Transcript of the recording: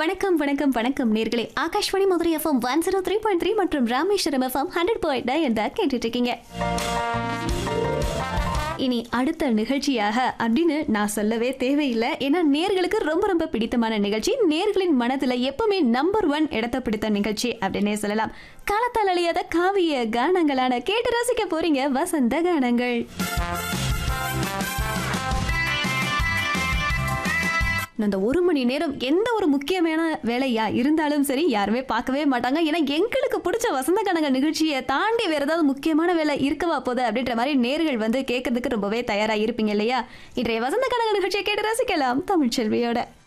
வணக்கம் வணக்கம் வணக்கம் நேர்களே Akashvani Madurai FM one zero three point three மற்றும் Rameswaram FM hundred point nine தான் கேட்டுட்டு இருக்கீங்க இனி அடுத்த நிகழ்ச்சியாக அப்படின்னு நான் சொல்லவே தேவையில்லை ஏன்னா நேர்களுக்கு ரொம்ப ரொம்ப பிடித்தமான நிகழ்ச்சி நேர்களின் மனதில் எப்பவுமே நம்பர் ஒன் இடத்தை பிடித்த நிகழ்ச்சி அப்படின்னே சொல்லலாம் காலத்தால் அழியாத காவிய கானங்களான கேட்டு ரசிக்க போறீங்க வசந்த கானங்கள் அந்த ஒரு மணி நேரம் எந்த ஒரு முக்கியமான வேலையா இருந்தாலும் சரி யாருமே பார்க்கவே மாட்டாங்க ஏன்னா எங்களுக்கு பிடிச்ச வசந்த கனக நிகழ்ச்சியை தாண்டி வேற ஏதாவது முக்கியமான வேலை இருக்கவா போகுது அப்படின்ற மாதிரி நேர்கள் வந்து கேட்கறதுக்கு ரொம்பவே தயாரா இருப்பீங்க இல்லையா இன்றைய வசந்த கனக நிகழ்ச்சியை கேட்டு ரசிக்கலாம் தமிழ்ச்செல்வியோட